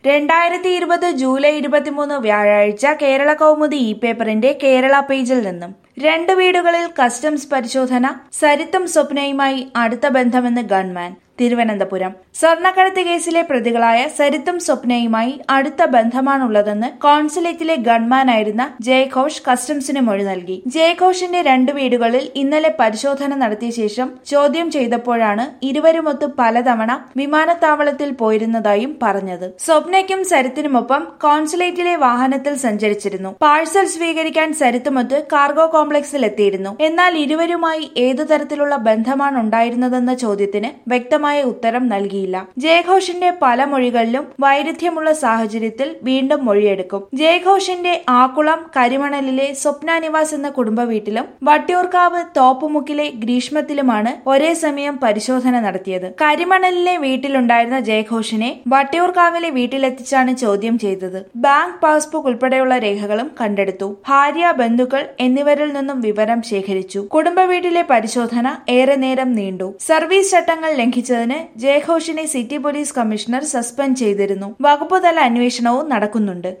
രണ്ടായിരത്തി ഇരുപത് ജൂലൈ ഇരുപത്തിമൂന്ന് വ്യാഴാഴ്ച കേരള കൗമുദി ഇ പേപ്പറിന്റെ കേരള പേജിൽ നിന്നും രണ്ട് വീടുകളിൽ കസ്റ്റംസ് പരിശോധന സരിത്തും സ്വപ്നയുമായി അടുത്ത ബന്ധമെന്ന് ഗൺമാൻ തിരുവനന്തപുരം സ്വർണ്ണക്കടത്ത് കേസിലെ പ്രതികളായ സരിത്തും സ്വപ്നയുമായി അടുത്ത ബന്ധമാണുള്ളതെന്ന് കോൺസുലേറ്റിലെ ഗൺമാനായിരുന്ന ജയഘോഷ് കസ്റ്റംസിന് മൊഴി നൽകി ജയഘോഷിന്റെ രണ്ട് വീടുകളിൽ ഇന്നലെ പരിശോധന നടത്തിയ ശേഷം ചോദ്യം ചെയ്തപ്പോഴാണ് ഇരുവരുമൊത്ത് പലതവണ വിമാനത്താവളത്തിൽ പോയിരുന്നതായും പറഞ്ഞത് സ്വപ്നയ്ക്കും സരിത്തിനുമൊപ്പം കോൺസുലേറ്റിലെ വാഹനത്തിൽ സഞ്ചരിച്ചിരുന്നു പാഴ്സൽ സ്വീകരിക്കാൻ സരിത്തുമൊത്ത് കാർഗോ കോംപ്ലക്സിൽ എത്തിയിരുന്നു എന്നാൽ ഇരുവരുമായി ഏതു തരത്തിലുള്ള ബന്ധമാണ് ഉണ്ടായിരുന്നതെന്ന ചോദ്യത്തിന് വ്യക്തമായ ഉത്തരം നൽകിയില്ല ജയഘോഷിന്റെ പല മൊഴികളിലും വൈരുദ്ധ്യമുള്ള സാഹചര്യത്തിൽ വീണ്ടും മൊഴിയെടുക്കും ജയഘോഷിന്റെ ആക്കുളം കരിമണലിലെ സ്വപ്ന നിവാസ് എന്ന കുടുംബ വീട്ടിലും വട്ടിയൂർക്കാവ് തോപ്പുമുക്കിലെ ഗ്രീഷ്മത്തിലുമാണ് ഒരേ സമയം പരിശോധന നടത്തിയത് കരിമണലിലെ വീട്ടിലുണ്ടായിരുന്ന ജയഘോഷിനെ വട്ടിയൂർക്കാവിലെ വീട്ടിലെത്തിച്ചാണ് ചോദ്യം ചെയ്തത് ബാങ്ക് പാസ്ബുക്ക് ഉൾപ്പെടെയുള്ള രേഖകളും കണ്ടെടുത്തു ഭാര്യ ബന്ധുക്കൾ എന്നിവരിൽ നിന്നും വിവരം ശേഖരിച്ചു കുടുംബ വീട്ടിലെ പരിശോധന ഏറെ നേരം നീണ്ടു സർവീസ് ചട്ടങ്ങൾ ലംഘിച്ചതിന് ജയഘോഷിനെ സിറ്റി പോലീസ് കമ്മീഷണർ സസ്പെൻഡ് ചെയ്തിരുന്നു വകുപ്പുതല അന്വേഷണവും നടക്കുന്നുണ്ട്